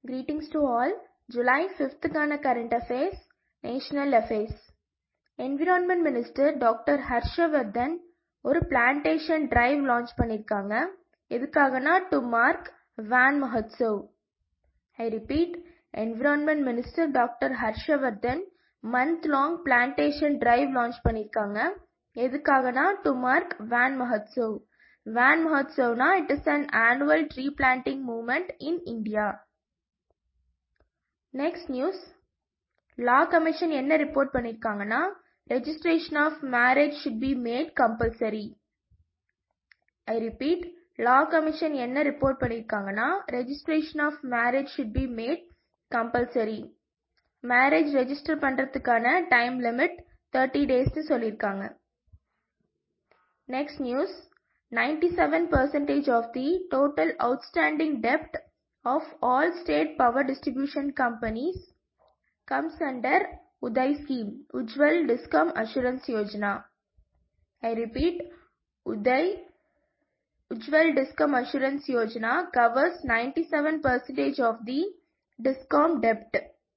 Greetings to all. July 5th-க்கான current affairs, national affairs. Environment Minister doctor Harshvardhan ஒரு plantation drive launch பண்ணிருக்காங்க எதுக்காகனா to mark Van Mahotsav I repeat environment minister doctor Harshvardhan month long plantation drive launch பண்ணிருக்காங்க எதுக்காகனா to mark Van Mahotsav Van மஹோத்சவ்னா it is an annual tree planting movement in India next news law commission என்ன report பண்ணிருக்காங்கன்னா registration of marriage should be made compulsory I repeat law commission என்ன report பண்ணிருக்காங்கன்னா registration of marriage should be made compulsory marriage register பண்றதுக்கான time limit thirty டேஸ்னு சொல்லியிருக்காங்க next news 97 percentage of the total outstanding debt of all state power distribution companies comes under Uday scheme, Ujjwal Discom Assurance Yojana. I repeat, Uday Ujjwal Discom Assurance Yojana covers 97 percentage of the Discom debt.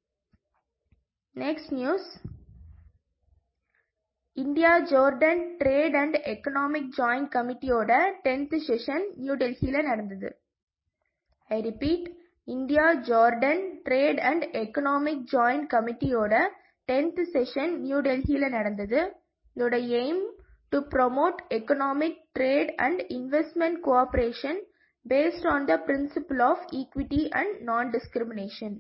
Next news. India Jordan trade and economic joint கமிட்டியோட tenth session New டெல்லியில நடந்தது I repeat India Jordan trade and economic joint கமிட்டியோட tenth session New டெல்லியில நடந்தது இதோட aim to promote economic trade and investment cooperation based on the principle of equity and non discrimination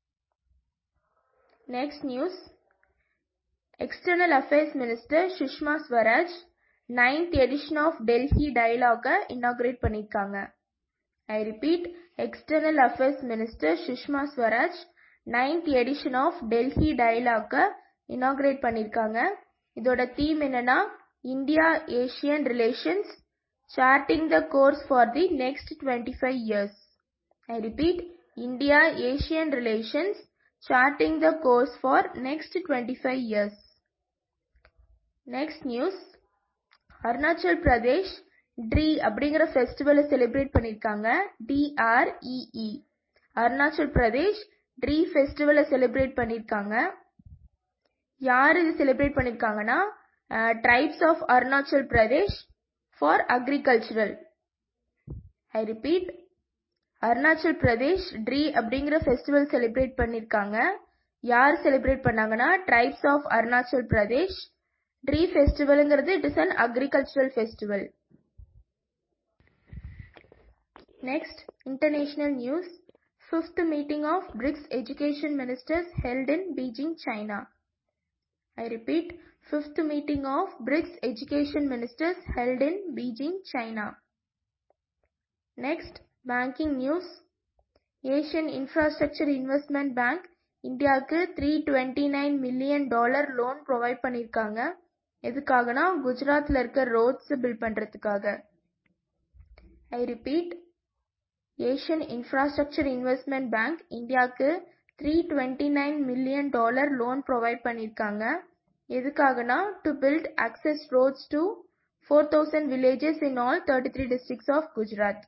next news External Affairs Minister Sushma Swaraj 9th edition of Delhi Dialogue inaugurate பண்ணிருக்காங்க I repeat External Affairs Minister Sushma Swaraj 9th edition of Delhi Dialogue inaugurate பண்ணிருக்காங்க இதோட theme என்னன்னா India ASEAN relations charting the course for the next 25 years I repeat India Asian relations charting the course for next 25 years next news Arunachal Pradesh tree அப்படிங்கிற ஃபெஸ்டிவலை celebrate பண்ணிருக்காங்க T R E E Arunachal Pradesh tree ஃபெஸ்டிவலை celebrate பண்ணிருக்காங்க யார் இது செலிப்ரேட் பண்ணிருக்காங்கன்னா tribes of Arunachal Pradesh for agricultural I repeat Arunachal Pradesh tree அப்படிங்கிற festival celebrate பண்ணிருக்காங்க யார் செலிப்ரேட் பண்ணாங்கன்னா tribes of Arunachal Pradesh tree ஃபெஸ்டிவலுங்கிறது it is an agricultural festival next international news fifth meeting of BRICS education ministers held in Beijing China I repeat fifth meeting of BRICS education ministers held in Beijing China next banking news Asian Infrastructure Investment Bank இந்தியாவுக்கு three twenty nine million dollar loan provide பண்ணியிருக்காங்க எதுக்காகனா குஜராத்ல இருக்க roads build பண்றதுக்காக I repeat Asian Infrastructure Investment Bank இந்தியாவுக்கு three twenty nine million dollar loan provide பண்ணியிருக்காங்க எதுக்காகனா to build access roads to four thousand villages in all thirty three districts of Gujarat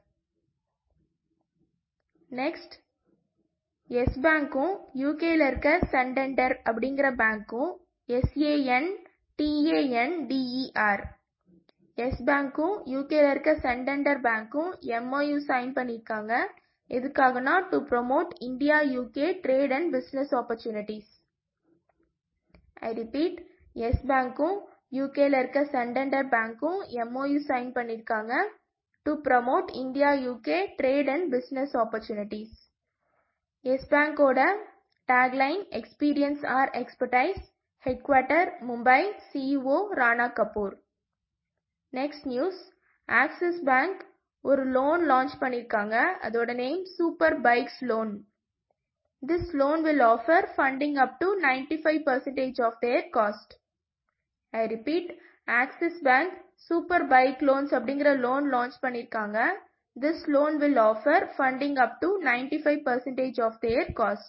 next Yes பேங்க்கும் யூகேல இருக்க Santander அப்படிங்கிற பேங்க்கும் SAN TAN D E R Yes பேங்க்கும் யூகேல இருக்க சண்டண்டர் பேங்க்கும் எம்ஓயு சைன் பண்ணிருக்காங்க எதுக்காகனா to promote India UK trade and business opportunities I repeat Yes பேங்க்கும் யூகேல இருக்க சண்டண்டர் பேங்க்கும் எம்ஓயு சைன் பண்ணிருக்காங்க to promote India UK trade and business opportunities Yes பேங்கோட tagline experience our expertise headquarter Mumbai CEO Rana Kapoor next news Axis Bank ஒரு loan launch பண்ணிருக்காங்க அதோட name super bikes loan this loan will offer funding up to ninety five percentage of their cost I repeat Axis Bank super bike loans அப்படிங்கிற loan launch பண்ணிருக்காங்க This loan will offer funding up to 95% of their cost.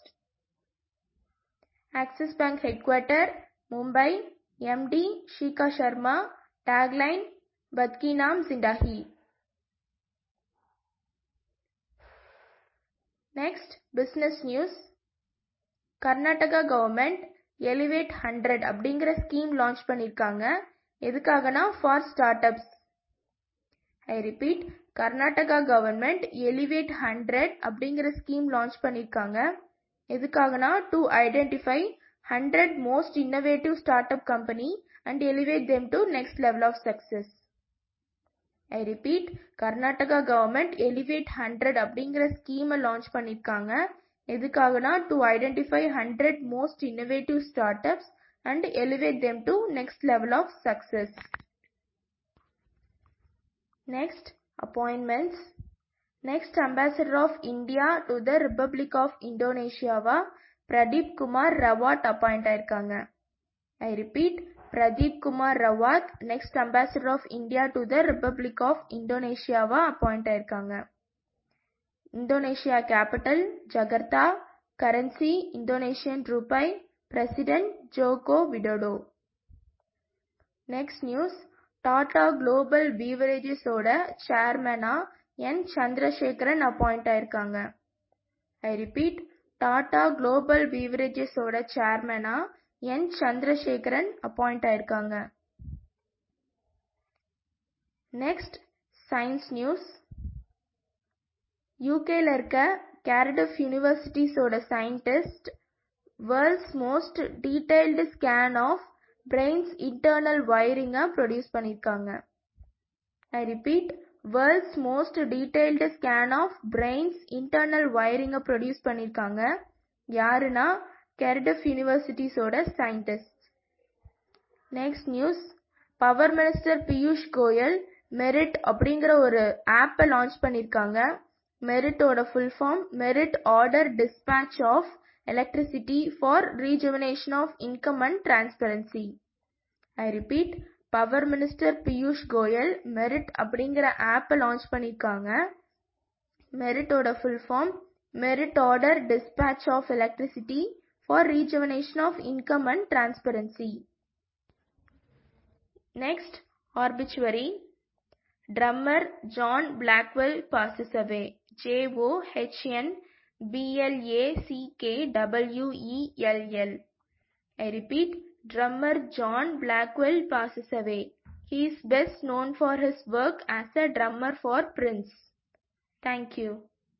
Axis Bank Headquarter, Mumbai, MD Shika Sharma, Tagline Badki Naam Zindahi. Next, business news. Karnataka government elevate hundred அப்படிங்கிற scheme launch பண்ணிருக்காங்க எதுக்காகனா for startups I repeat Karnataka government elevate hundred அப்படிங்கிற scheme launch பண்ணிருக்காங்க எதுக்காகனா to identify hundred most innovative startup company and elevate them to next level of success I repeat Karnataka government elevate hundred அப்படிங்கிற ஸ்கீமை launch பண்ணிருக்காங்க எதுக்காகனா to identify hundred most innovative startups and elevate them to next level of success next appointments next ambassador of India to the republic of இந்தோனேஷியாவா Pradeep Kumar Rawat appoint ஆயிருக்காங்க I repeat Pradeep Kumar Rawat next ambassador of India to the republic of இந்தோனேஷியாவா appoint ஆயிருக்காங்க Indonesia capital Jakarta currency Indonesian ரூபாய் president Joko Widodo next news Tata global பீவரேஜஸோட சேர்மனா N Chandrasekaran appoint ஆயிருக்காங்க I repeat Tata global பீவரேஜஸோட சேர்மனா என் சந்திரசேகரன் அப்பாயிண்ட் ஆயிருக்காங்க நெக்ஸ்ட் சயின்ஸ் நியூஸ் யூகேல இருக்க கேரடிஃப் யூனிவர்சிட்டிஸோட scientist world's most detailed scan of brains internal வயரிங்கை ப்ரொடியூஸ் பண்ணியிருக்காங்க I repeat world's most detailed scan of brains internal வயரிங்கை ப்ரொடியூஸ் பண்ணியிருக்காங்க யாருன்னா கெரடிஃப் யூனிவர்சிட்டிஸோட scientist next news power minister Piyush Goyal merit அப்படிங்கிற ஒரு ஆப்பை லான்ச் பண்ணியிருக்காங்க மெரிட்டோட full form merit order dispatch of electricity for rejuvenation of income and transparency I repeat power minister Piyush Goyal merit அப்படிங்கிற ஆப்பை லான்ச் பண்ணியிருக்காங்க மெரிட்டோட full form merit order dispatch of electricity for rejuvenation of income and transparency next obituary drummer John Blackwell passes away J-O-H-N B-L-A-C-K-W-E-L-L I repeat drummer John Blackwell passes away. He is best known for his work as a drummer for Prince. Thank you.